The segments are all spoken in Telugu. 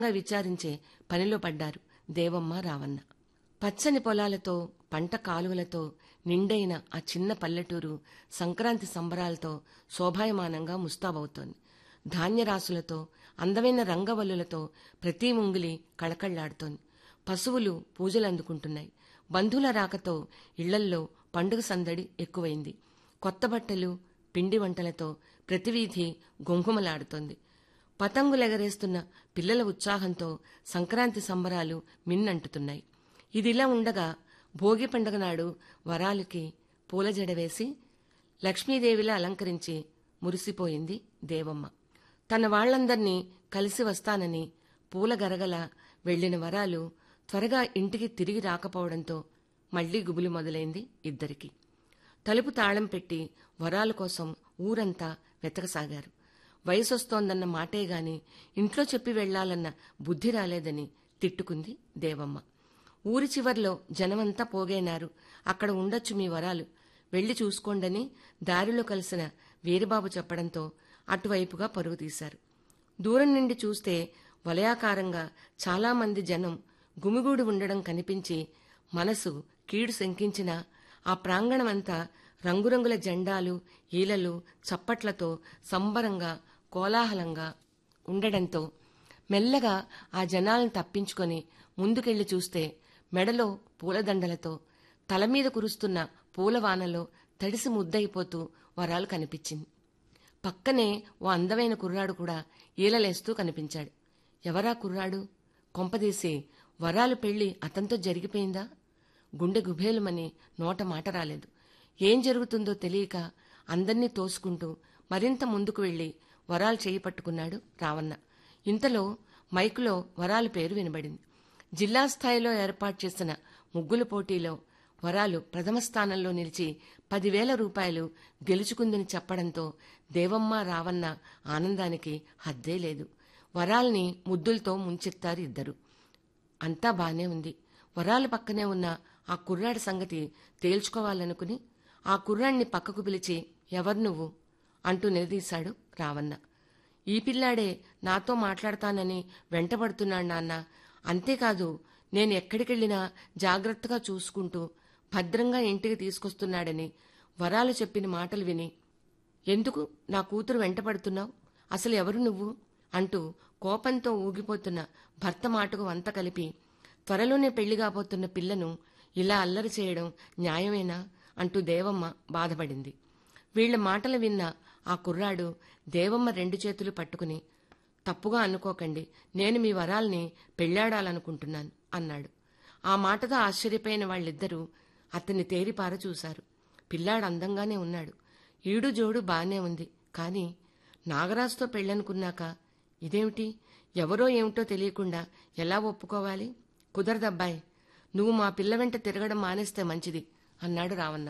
విచారించే పనిలో పడ్డారు దేవమ్మ రావన్న పచ్చని పొలాలతో పంట కాలువలతో నిండైన ఆ చిన్న పల్లెటూరు సంక్రాంతి సంబరాలతో శోభాయమానంగా ముస్తాబవుతోంది ధాన్యరాశులతో అందమైన రంగవల్లులతో ప్రతి ముంగిలి కళకళ్లాడుతోంది పశువులు పూజలు అందుకుంటున్నాయి బంధువుల రాకతో ఇళ్లల్లో పండుగ సందడి ఎక్కువైంది కొత్త బట్టలు పిండి వంటలతో ప్రతి వీధి గొంగుమలాడుతోంది పతంగులెగరేస్తున్న పిల్లల ఉత్సాహంతో సంక్రాంతి సంబరాలు మిన్నంటుతున్నాయి ఇదిలా ఉండగా భోగి పండుగ నాడు వరాలకి పూల జడ వేసి లక్ష్మీదేవిలా అలంకరించి మురిసిపోయింది దేవమ్మ తన వాళ్లందర్నీ కలిసి వస్తానని పూల గరగల వెళ్లిన వరాలు త్వరగా ఇంటికి తిరిగి రాకపోవడంతో మళ్లీ గుబులు మొదలైంది ఇద్దరికి తలుపు తాళం పెట్టి వరాల కోసం ఊరంతా వెతకసాగారు వయసొస్తోందన్న మాటే గాని ఇంట్లో చెప్పి వెళ్లాలన్న బుద్ధి రాలేదని తిట్టుకుంది దేవమ్మ ఊరి చివర్లో జనమంతా పోగైనారు అక్కడ ఉండొచ్చు మీ వరాలు వెళ్లి చూసుకోండని దారిలో కలిసిన వీరబాబు చెప్పడంతో అటువైపుగా పరుగు తీశారు దూరం నుండి చూస్తే వలయాకారంగా చాలామంది జనం గుమిగూడి ఉండడం కనిపించి మనసు కీడు శంకించిన ఆ ప్రాంగణమంతా రంగురంగుల జెండాలు ఈలలు చప్పట్లతో సంబరంగా కోలాహలంగా ఉండడంతో మెల్లగా ఆ జనాలను తప్పించుకొని ముందుకెళ్లి చూస్తే మెడలో పూలదండలతో తలమీద కురుస్తున్న పూలవానలో తడిసి ముద్దయిపోతూ వరాలు కనిపించింది పక్కనే ఓ అందమైన కుర్రాడు కూడా ఈలలేస్తూ కనిపించాడు ఎవరా కుర్రాడు కొంపదీసి వరాలు పెళ్లి అతనితో జరిగిపోయిందా గుండె గుభేలుమని నోట మాట రాలేదు ఏం జరుగుతుందో తెలియక అందర్నీ తోసుకుంటూ మరింత ముందుకు వెళ్లి వరాలు చేయి పట్టుకున్నాడు రావన్న ఇంతలో మైకులో వరాలు పేరు వినబడింది జిల్లా స్థాయిలో ఏర్పాటు చేసిన ముగ్గుల పోటీలో వరాలు ప్రథమ స్థానంలో నిలిచి పదివేల రూపాయలు గెలుచుకుందని చెప్పడంతో దేవమ్మ రావన్న ఆనందానికి హద్దే లేదు వరాల్ని ముద్దులతో ముంచెత్తారు ఇద్దరు అంతా బానే ఉంది వరాలు పక్కనే ఉన్న ఆ కుర్రాడి సంగతి తేల్చుకోవాలనుకుని ఆ కుర్రాడిని పక్కకు పిలిచి ఎవరు నువ్వు అంటూ నిలదీశాడు రావన్న ఈ పిల్లాడే నాతో మాట్లాడతానని వెంటబడుతున్నాడు నాన్న అంతేకాదు నేను ఎక్కడికెళ్లినా జాగ్రత్తగా చూసుకుంటూ భద్రంగా ఇంటికి తీసుకొస్తున్నాడని వరాలు చెప్పిన మాటలు విని ఎందుకు నా కూతురు వెంటపడుతున్నావు అసలు ఎవరు నువ్వు అంటూ కోపంతో ఊగిపోతున్న భర్త మాటకు వంత కలిపి త్వరలోనే పెళ్లి కాబోతున్న పిల్లను ఇలా అల్లరి చేయడం న్యాయమేనా అంటూ దేవమ్మ బాధపడింది వీళ్ల మాటలు విన్న ఆ కుర్రాడు దేవమ్మ రెండు చేతులు పట్టుకుని తప్పుగా అనుకోకండి నేను మీ వరాల్ని పెళ్లాడాలనుకుంటున్నాను అన్నాడు ఆ మాటతో ఆశ్చర్యపోయిన వాళ్ళిద్దరూ అతన్ని తేరిపార చూశారు పిల్లాడు అందంగానే ఉన్నాడు ఈడు జోడు బానే ఉంది కాని నాగరాజుతో పెళ్ళనుకున్నాక ఇదేమిటి ఎవరో ఏమిటో తెలియకుండా ఎలా ఒప్పుకోవాలి కుదరదబ్బాయి నువ్వు మా పిల్ల వెంట తిరగడం మానేస్తే మంచిది అన్నాడు రావన్న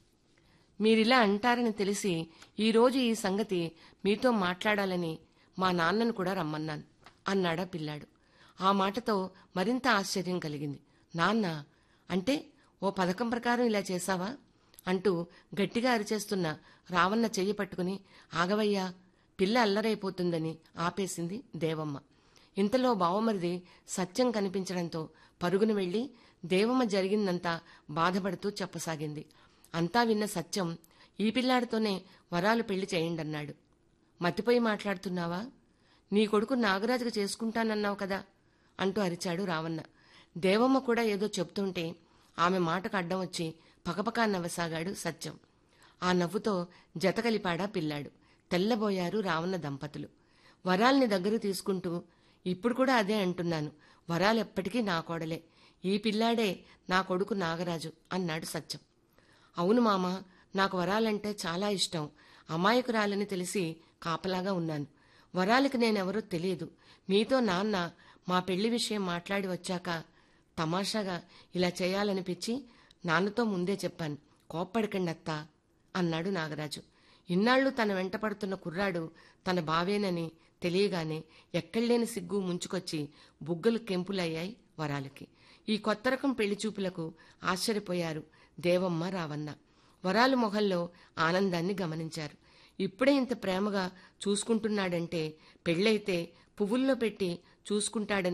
మీరిలా అంటారని తెలిసి ఈరోజు ఈ సంగతి మీతో మాట్లాడాలని మా నాన్నను కూడా రమ్మన్నాను అన్నాడా పిల్లాడు ఆ మాటతో మరింత ఆశ్చర్యం కలిగింది నాన్న అంటే ఓ పథకం ప్రకారం ఇలా చేశావా అంటూ గట్టిగా అరిచేస్తున్న రావన్న చెయ్యి పట్టుకుని ఆగవయ్యా పిల్ల అల్లరైపోతుందని ఆపేసింది దేవమ్మ ఇంతలో బావమరిది సత్యం కనిపించడంతో పరుగున వెళ్లి దేవమ్మ జరిగిందంతా బాధపడుతూ చెప్పసాగింది అంతా విన్న సత్యం ఈ పిల్లాడితోనే వరాలు పెళ్లి చేయండన్నాడు మతిపోయి మాట్లాడుతున్నావా నీ కొడుకు నాగరాజుకు చేసుకుంటానన్నావు కదా అంటూ అరిచాడు రావన్న దేవమ్మ కూడా ఏదో చెప్తుంటే ఆమె మాటకు అడ్డం వచ్చి పకపకా నవ్వసాగాడు సత్యం ఆ నవ్వుతో జతకలిపాడా పిల్లాడు తెల్లబోయారు రావణ దంపతులు వరాల్ని దగ్గర తీసుకుంటూ ఇప్పుడు కూడా అదే అంటున్నాను వరాలెప్పటికీ నా కోడలే ఈ పిల్లాడే నా కొడుకు నాగరాజు అన్నాడు సత్యం అవును మామ నాకు వరాలంటే చాలా ఇష్టం అమాయకురాలని తెలిసి కాపలాగా ఉన్నాను వరాలకి నేనెవరో తెలియదు మీతో నాన్న మా పెళ్లి విషయం మాట్లాడి వచ్చాక తమాషాగా ఇలా చేయాలనిపించి నాన్నతో ముందే చెప్పాను కోప్పడకండి అత్తా అన్నాడు నాగరాజు ఇన్నాళ్లు తన వెంట పడుతున్న కుర్రాడు తన బావేనని తెలియగానే ఎక్కడలేని సిగ్గు ముంచుకొచ్చి బుగ్గలు కెంపులయ్యాయి వరాలకి ఈ కొత్త రకం పెళ్లి చూపులకు ఆశ్చర్యపోయారు దేవమ్మ రావన్న వరాలు మొహల్లో ఆనందాన్ని గమనించారు ఇప్పుడే ఇంత ప్రేమగా చూసుకుంటున్నాడంటే పెళ్ళైతే పువ్వుల్లో పెట్టి చూసుకుంటాడని